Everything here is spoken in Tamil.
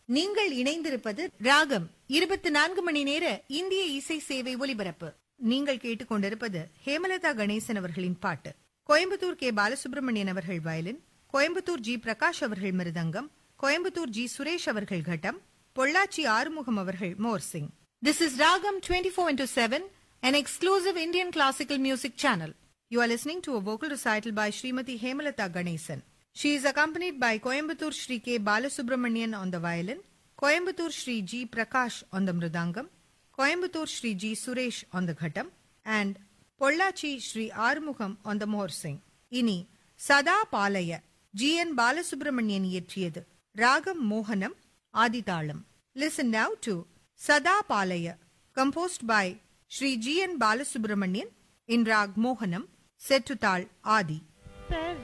நீங்கள் இணைந்திருப்பது ராகம் இருபத்தி நான்கு மணி நேர இந்திய இசை சேவை ஒலிபரப்பு நீங்கள் கேட்டுக்கொண்டிருப்பது ஹேமலதா கணேசன் அவர்களின் பாட்டு கோயம்புத்தூர் கே பாலசுப்ரமணியன் அவர்கள் வயலின் கோயம்புத்தூர் ஜி பிரகாஷ் அவர்கள் மிருதங்கம் கோயம்புத்தூர் ஜி சுரேஷ் அவர்கள் கட்டம் பொள்ளாச்சி ஆறுமுகம் அவர்கள் morsing this is Ragam twenty four into seven an exclusive Indian classical music channel. You are listening to a vocal recital by Srimati Hemalata Ganesan. She is accompanied by Coimbatore Sri K. Balasubramanian on the violin, Coimbatore Sri G. Prakash on the mridangam, Coimbatore Sri G. Suresh on the ghatam, and Pollachi Sri Armugham on the morsing. இனி சதா பாலய ஜி என் பாலசுப்ரமணியன் இயற்றியது ராகம் மோகனம் ஆதிதாளம் லிசன் நவ் டு சதா பாலய composed by Sri G. N. Balasubramanian in Rag Mohanam, set to Tal Adi.